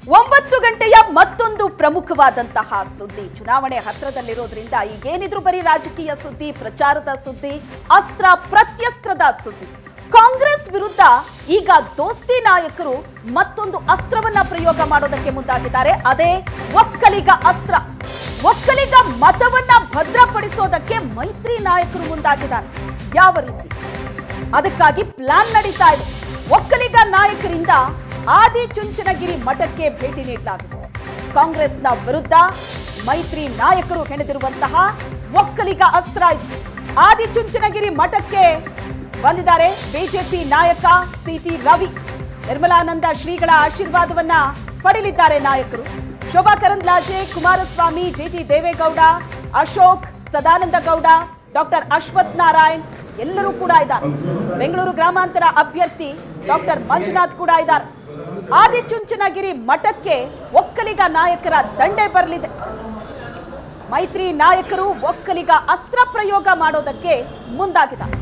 ಒಂಬತ್ತು ಗಂಟೆಯ ಮತ್ತೊಂದು ಪ್ರಮುಖವಾದಂತಹ ಸುದ್ದಿ ಚುನಾವಣೆ ಹತ್ರದಲ್ಲಿರೋದ್ರಿಂದ ಈಗೇನಿದ್ರು ಬರೀ ರಾಜಕೀಯ ಸುದ್ದಿ ಪ್ರಚಾರದ ಸುದ್ದಿ ಅಸ್ತ್ರ ಪ್ರತ್ಯಸ್ತ್ರದ ಸುದ್ದಿ ಕಾಂಗ್ರೆಸ್ ವಿರುದ್ಧ ಈಗ ದೋಸ್ತಿ ನಾಯಕರು ಮತ್ತೊಂದು ಅಸ್ತ್ರವನ್ನ ಪ್ರಯೋಗ ಮಾಡೋದಕ್ಕೆ ಮುಂದಾಗಿದ್ದಾರೆ ಅದೇ ಒಕ್ಕಲಿಗ ಅಸ್ತ್ರ ಒಕ್ಕಲಿಗ ಮತವನ್ನ ಭದ್ರಪಡಿಸೋದಕ್ಕೆ ಮೈತ್ರಿ ನಾಯಕರು ಮುಂದಾಗಿದ್ದಾರೆ ಯಾವ ರೀತಿ ಅದಕ್ಕಾಗಿ ಪ್ಲಾನ್ ನಡೀತಾ ಇದೆ ಒಕ್ಕಲಿಗ ನಾಯಕರಿಂದ ಆದಿಚುಂಚನಗಿರಿ ಮಠಕ್ಕೆ ಭೇಟಿ ನೀಡಲಾಗಿದೆ ಕಾಂಗ್ರೆಸ್ನ ವಿರುದ್ಧ ಮೈತ್ರಿ ನಾಯಕರು ಹೆಣೆದಿರುವಂತಹ ಒಕ್ಕಲಿಗ ಅಸ್ತ್ರ ಇದು ಆದಿಚುಂಚನಗಿರಿ ಮಠಕ್ಕೆ ಬಂದಿದ್ದಾರೆ ಬಿಜೆಪಿ ನಾಯಕ ಸಿಟಿ ರವಿ ನಿರ್ಮಲಾನಂದ ಶ್ರೀಗಳ ಆಶೀರ್ವಾದವನ್ನ ಪಡೆಯಲಿದ್ದಾರೆ ನಾಯಕರು ಶೋಭಾ ಕರಂದ್ಲಾಜೆ ಕುಮಾರಸ್ವಾಮಿ ಜಿಟಿ ದೇವೇಗೌಡ ಅಶೋಕ್ ಸದಾನಂದ ಗೌಡ ಡಾಕ್ಟರ್ ಅಶ್ವಥ್ ನಾರಾಯಣ್ ಎಲ್ಲರೂ ಕೂಡ ಇದ್ದಾರೆ ಬೆಂಗಳೂರು ಗ್ರಾಮಾಂತರ ಅಭ್ಯರ್ಥಿ ಡಾಕ್ಟರ್ ಮಂಜುನಾಥ್ ಕೂಡ ಇದ್ದಾರೆ ಆದಿಚುಂಚನಗಿರಿ ಮಠಕ್ಕೆ ಒಕ್ಕಲಿಗ ನಾಯಕರ ದಂಡೆ ಬರಲಿದೆ ಮೈತ್ರಿ ನಾಯಕರು ಒಕ್ಕಲಿಗ ಅಸ್ತ್ರ ಪ್ರಯೋಗ ಮಾಡೋದಕ್ಕೆ ಮುಂದಾಗಿದ್ದಾರೆ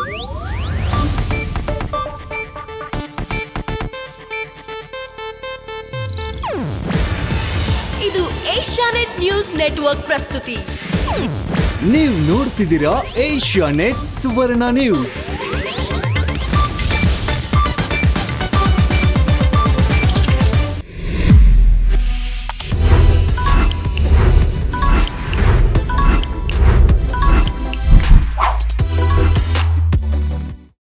ಇದು ಏಷ್ಯಾನೆಟ್ ನ್ಯೂಸ್ ನೆಟ್ವರ್ಕ್ ಪ್ರಸ್ತುತಿ ನೀವು ನೋಡ್ತಿದ್ದೀರಾ ಏಷ್ಯಾ ನೆಟ್ ಸುವರ್ಣ ನ್ಯೂಸ್